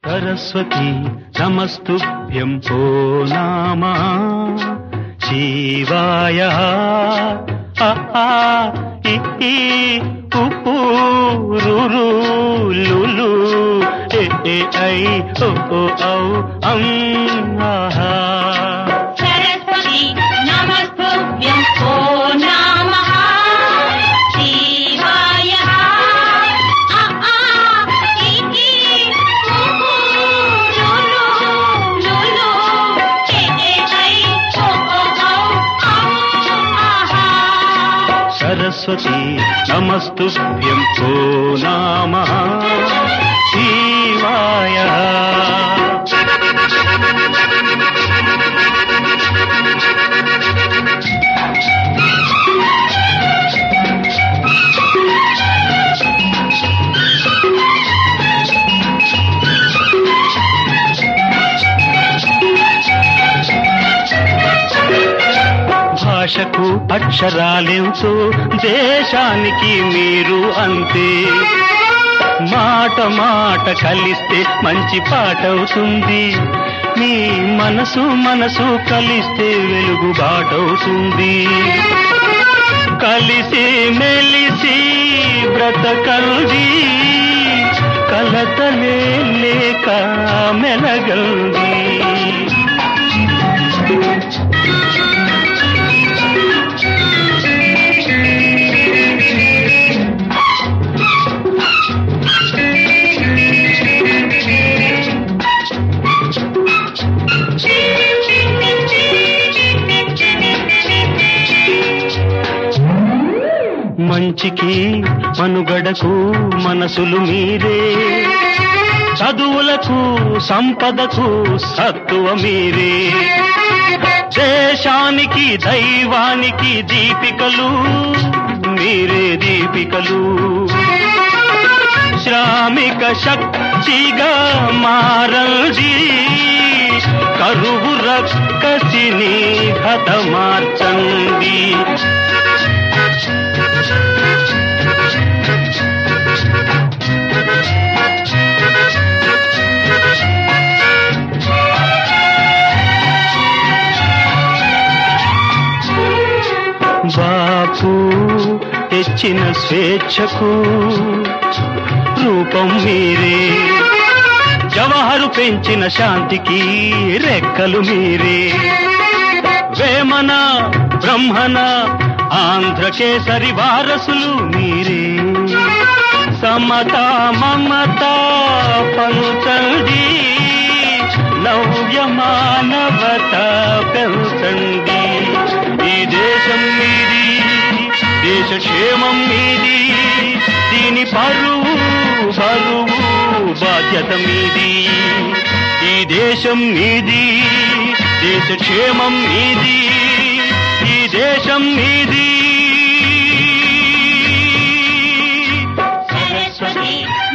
సరస్వతి నమస్తుభ్యం ఓ నామా శివాయ ఆ, ఆ, ఇ, ఈ, ఉ, ఊ, రు, రు, లు, లు, ఏ, ఏ, ఐ, ఓ, ఓ, ఔ, అం, ఆహా. సరస్వతి నమస్తుభ్యం ఓ నమః శివాయ ఆ ఆ ఈ ఈ ఊ ఊ లు లు లు లు ఏ ఏ ఐ ఓ ఓ ఔ ఔ ఆహా సరస్వతి నమస్తుభ్యం ఓ నామా శివాయ భాషకు అక్షరాలెంతో దేశానికి మీరు అంతే మాట మాట కలిస్తే మంచి పాట అవుతుంది మీ మనసు మనసు కలిస్తే వెలుగు బాటవుతుంది కలిసి మెలిసి బ్రతకండి కలతలే లేక మెలగండి మంచికి మనుగడకు మనసులు మీరే చదువులకు సంపదకు సత్తువ మీరే దేశానికి దైవానికి దీపికలు మీరే దీపికలు శ్రామిక శక్తిగా మారండి కరువు రక్కసిని హతమార్చండి బాపు తెచ్చిన స్వేచ్ఛకు రూపం మీరే జవహరు పెంచిన శాంతికి రెక్కలు మీరే వేమన బ్రహ్మణ ఆంధ్రకేసరి వారసులు మీరే సమత మమత పంచండి నవ్య మానవత పెంచండి ఈ దేశం మీది దేశ క్షేమం మీది దీని పరువు బరువు బాధ్యత మీది ఈ దేశం మీది దేశ క్షేమం మీది ఈ దేశం మీది సరస్వతి